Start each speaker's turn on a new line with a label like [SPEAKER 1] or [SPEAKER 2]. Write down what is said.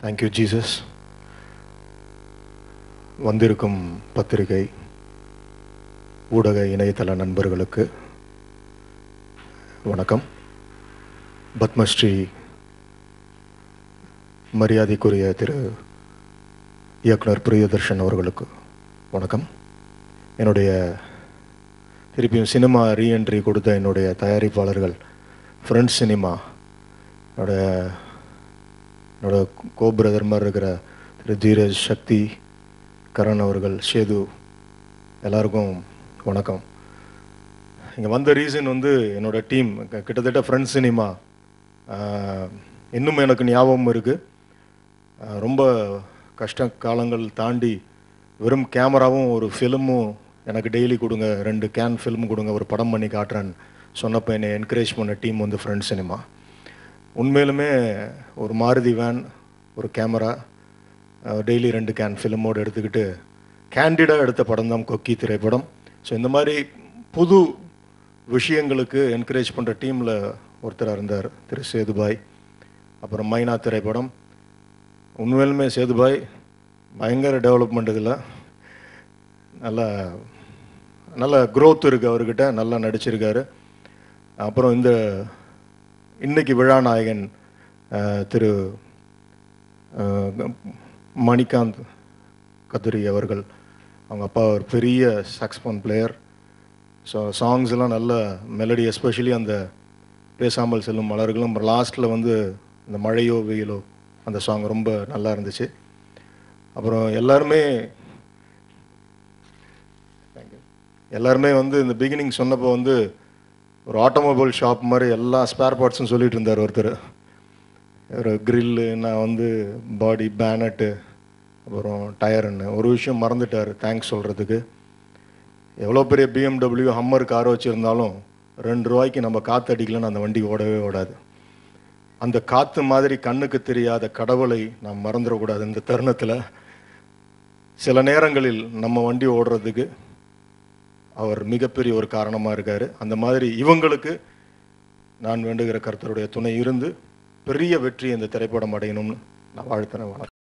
[SPEAKER 1] Thank you Jesus வந்திருக்கும் பத்திரிகை ஊடக இணையதள நண்பர்களுக்கு வணக்கம் பத்மஸ்ரீ மரியாதைக்குரிய திரு இயக்குனர் பிரியதர்ஷன் அவர்களுக்கு வணக்கம் என்னுடைய திருப்பியும் சினிமா ரீஎன்ட்ரி கொடுத்த என்னுடைய தயாரிப்பாளர்கள் ஃப்ரெண்ட்ஸ் சினிமா என்னோட என்னோட கோ பிரதர் மாதிரி இருக்கிற திரு தீரஜ் சக்தி கரண் அவர்கள் சேது எல்லாருக்கும் வணக்கம் இங்கே வந்த ரீசன் வந்து என்னோட டீம் கிட்டத்தட்ட ஃப்ரெண்ட்ஸ் சினிமா இன்னும் எனக்கு ஞாபகம் இருக்குது ரொம்ப கஷ்ட காலங்கள் தாண்டி வெறும் கேமராவும் ஒரு ஃபிலிமும் எனக்கு டெய்லி கொடுங்க ரெண்டு கேன் ஃபிலிம் கொடுங்க ஒரு படம் பண்ணி காட்டுறேன்னு சொன்னப்போ என்னை என்கரேஜ் பண்ண டீம் வந்து ஃப்ரெண்ட்ஸ் சினிமா உண்மையிலுமே ஒரு மாருதி வேன் ஒரு கேமரா டெய்லி ரெண்டு கேன் ஃபிலிமோடு எடுத்துக்கிட்டு கேண்டிடாக எடுத்த படம் தான் கொக்கி திரைப்படம் ஸோ இந்த மாதிரி புது விஷயங்களுக்கு என்கரேஜ் பண்ணுற டீமில் ஒருத்தராக இருந்தார் திரு சேதுபாய் அப்புறம் மைனா திரைப்படம் உண்மையிலுமே சேதுபாய் பயங்கர டெவலப்மெண்ட் இதில் நல்லா நல்ல க்ரோத் இருக்குது அவர்கிட்ட நல்லா நடிச்சிருக்காரு அப்புறம் இந்த இன்னைக்கு விழா நாயகன் அஹ், திரு அஹ், மணிகாந்த் கதுரி அவர்கள் அவங்க அப்பா ஒரு பெரிய சாக்ஸ்போன் பிளேயர் ஸோ சாங்ஸ் எல்லாம் நல்ல மெலடி எஸ்பெஷலி அந்த பேசாமல் செல்லும் மலர்களும் லாஸ்ட்டில் வந்து இந்த மழையோ வெயிலோ அந்த சாங் ரொம்ப நல்லா இருந்துச்சு அப்புறம் எல்லாருமே Thank you. எல்லாருமே வந்து இந்த பிகினிங் சொன்னப்போ வந்து ஒரு ஆட்டோமொபைல் ஷாப் மாதிரி எல்லா ஸ்பேர் பார்ட்ஸும் சொல்லிட்டு இருந்தார் ஒருத்தர் ஒரு கிரில்லு நான் வந்து பாடி பேனட்டு அப்புறம் டயருன்னு ஒரு விஷயம் மறந்துட்டார் தேங்க்ஸ் சொல்கிறதுக்கு எவ்வளோ பெரிய பிஎம்டபிள்யூ ஹம்மர் கார் வச்சுருந்தாலும் ரெண்டு ரூபாய்க்கு நம்ம காற்று அடிக்கலன்னு அந்த வண்டி ஓடவே ஓடாது அந்த காற்று மாதிரி கண்ணுக்கு தெரியாத கடவுளை நாம் மறந்துடக்கூடாது இந்த தருணத்தில் சில நேரங்களில் நம்ம வண்டி ஓடுறதுக்கு அவர் மிகப்பெரிய ஒரு காரணமாக இருக்கார் அந்த மாதிரி இவங்களுக்கு நான் வேண்டுகிற கர்த்தருடைய துணை இருந்து பெரிய வெற்றி இந்த திரைப்படம் அடையணும்னு நான் வாழ்த்துறேன் வணக்கம்